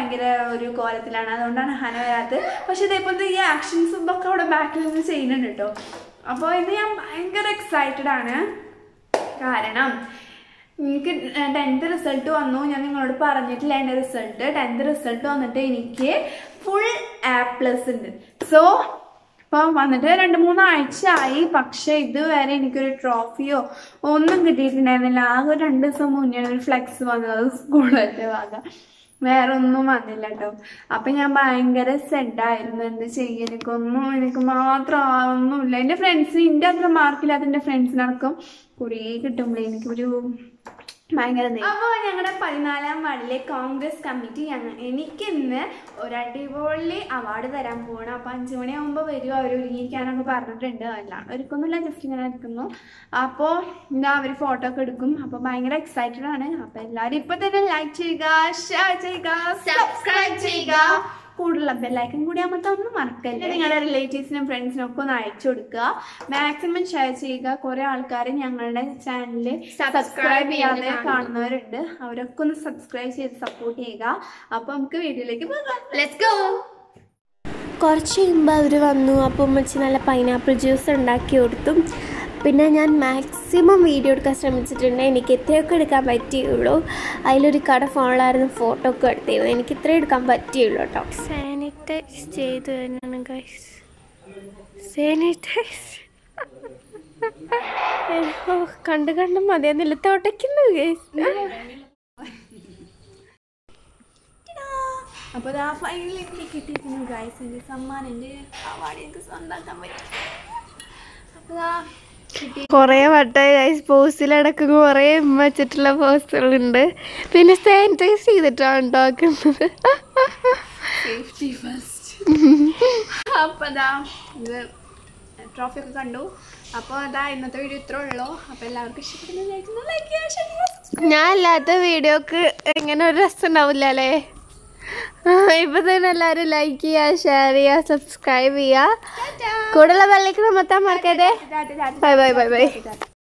ഭയങ്കര ഒരു കോലത്തിലാണ് അതുകൊണ്ടാണ് ഹന വരാത്തത് പക്ഷെ ഇതേപോലത്തെ ഈ ആക്ഷൻസും ഒക്കെ അവിടെ ബാക്കിൽ നിന്ന് ചെയ്യുന്നുണ്ട് കേട്ടോ അപ്പോൾ ഇത് ഞാൻ ഭയങ്കര എക്സൈറ്റഡ് ആണ് കാരണം എനിക്ക് ടെൻത്ത് റിസൾട്ട് വന്നു ഞാൻ നിങ്ങളോട് പറഞ്ഞിട്ടില്ല എൻ്റെ റിസൾട്ട് ടെൻത്ത് റിസൾട്ട് വന്നിട്ട് എനിക്ക് ഫുൾ എ പ്ലസ് ഉണ്ട് സോ ഇപ്പം വന്നിട്ട് രണ്ട് മൂന്നാഴ്ച ആയി പക്ഷെ ഇതുവരെ എനിക്കൊരു ട്രോഫിയോ ഒന്നും കിട്ടിയിട്ടുണ്ടായിരുന്നില്ല ആകെ ഒരു രണ്ട് ദിവസം മുന്നേ ഒരു ഫ്ലെക്സ് വന്നത് സ്കൂളിൻ്റെ ഭാഗ വേറെ ഒന്നും വന്നില്ല കേട്ടോ അപ്പൊ ഞാൻ ഭയങ്കര സെഡായിരുന്നു എന്ത് ചെയ്യും എനിക്കൊന്നും എനിക്ക് മാത്രം ഒന്നുമില്ല എൻ്റെ ഫ്രണ്ട്സിന് എൻ്റെ അത്ര മാർക്കില്ലാത്ത എൻ്റെ ഫ്രണ്ട്സിനടക്കം കുറേ കിട്ടുമ്പോഴേ എനിക്കൊരു ഭയങ്കര അപ്പോൾ ഞങ്ങളുടെ പതിനാലാം വാർഡിലെ കോൺഗ്രസ് കമ്മിറ്റി ഞങ്ങൾ എനിക്ക് ഇന്ന് ഒരു അടിപൊളി അവാർഡ് തരാൻ പോകണം അപ്പോൾ അഞ്ചു മണിയാകുമ്പോൾ വരും അവർ ഒരുങ്ങിയിരിക്കാനൊക്കെ പറഞ്ഞിട്ടുണ്ട് അല്ല ഒരുക്കൊന്നുമില്ല ജസ്റ്റ് ഇങ്ങനെ എടുക്കുന്നു അപ്പോൾ എന്താ അവർ ഫോട്ടോ ഒക്കെ എടുക്കും അപ്പോൾ ഭയങ്കര എക്സൈറ്റഡ് ആണ് അപ്പോൾ എല്ലാവരും ഇപ്പൊ തന്നെ ലൈക്ക് ചെയ്യുക ഷെയർ ചെയ്യുക സബ്സ്ക്രൈബ് ചെയ്യുക കൂടുതലുള്ള ബെല്ലൈക്കൻ കൂടി അമർത്താൻ ഒന്നും മറക്കല്ല നിങ്ങളുടെ റിലേറ്റീവ്സിനും ഫ്രണ്ട്സിനും ഒക്കെ ഒന്ന് അയച്ചു കൊടുക്കുക മാക്സിമം ഷെയർ ചെയ്യുക കുറെ ആൾക്കാർ ഞങ്ങളുടെ ചാനലിൽ സബ്സ്ക്രൈബ് ചെയ്യാതെ കാണുന്നവരുണ്ട് അവരൊക്കെ ഒന്ന് സബ്സ്ക്രൈബ് ചെയ്ത് സപ്പോർട്ട് ചെയ്യുക അപ്പൊ നമുക്ക് വീഡിയോയിലേക്ക് പോകാം ലെറ്റ്സ് ഗോ കുറച്ച് മുമ്പ് അവർ വന്നു അപ്പോൾ ഉമ്മച്ചി നല്ല പൈനാപ്പിൾ ജ്യൂസ് ഉണ്ടാക്കി കൊടുത്തു പിന്നെ ഞാൻ മാക്സിമം വീഡിയോ എടുക്കാൻ ശ്രമിച്ചിട്ടുണ്ട് എനിക്ക് ഇത്രയൊക്കെ എടുക്കാൻ പറ്റിയുള്ളൂ അതിലൊരു കട ഫോണിലായിരുന്നു ഫോട്ടോ ഒക്കെ എടുത്തിരുന്നു എനിക്ക് ഇത്രേ എടുക്കാൻ പറ്റിയുള്ളൂ കേട്ടോ സാനിറ്റൈസ് ചെയ്ത് തന്നെയാണ് ഗൈസ് സാനിറ്റൈസ് കണ്ട് കണ്ട് മതിയാ നിലത്തോട്ടയ്ക്കുന്നു ഗൈസ് അപ്പോൾ ആ ഫൈനലി എനിക്ക് കിട്ടിയിരിക്കുന്നു ഗൈസ് എൻ്റെ സമ്മാനം എൻ്റെ അവാർഡ് എനിക്ക് സ്വന്തമാക്കാൻ പറ്റും അപ്പോൾ ആ കിട്ടി കുറേ വട്ടമായി ഗൈസ് പോസ്റ്റിലടക്കം കുറേ വെച്ചിട്ടുള്ള പോസ്റ്റുകളുണ്ട് പിന്നെ സാനിറ്റൈസ് ചെയ്തിട്ടാണ് ഉണ്ടാക്കുന്നത് സേഫ്റ്റി ഫസ്റ്റ് അപ്പോൾ അതാ ഇത് ട്രോഫി ഒക്കെ കണ്ടു അപ്പോൾ അതാ ഇന്നത്തെ വീഡിയോ ഇത്രേ ഉള്ളൂ അപ്പോൾ എല്ലാവർക്കും ഇഷ്ടപ്പെടുന്ന ലൈക്ക് ചെയ്യുക ഷെയർ ചെയ്യുക ഞാൻ അല്ലാത്ത വീഡിയോക്ക് എങ്ങനെ ഒരു രസം ഉണ്ടാവില്ല അല്ലേ ഇപ്പൊ തന്നെ എല്ലാവരും ലൈക്ക് ചെയ്യുക ഷെയർ ചെയ്യുക സബ്സ്ക്രൈബ് ചെയ്യുക കൂടുതലുള്ള ബെല്ലൈക്കൺ മൊത്തം മറക്കരുതേ ബൈ ബൈ ബൈ ബൈ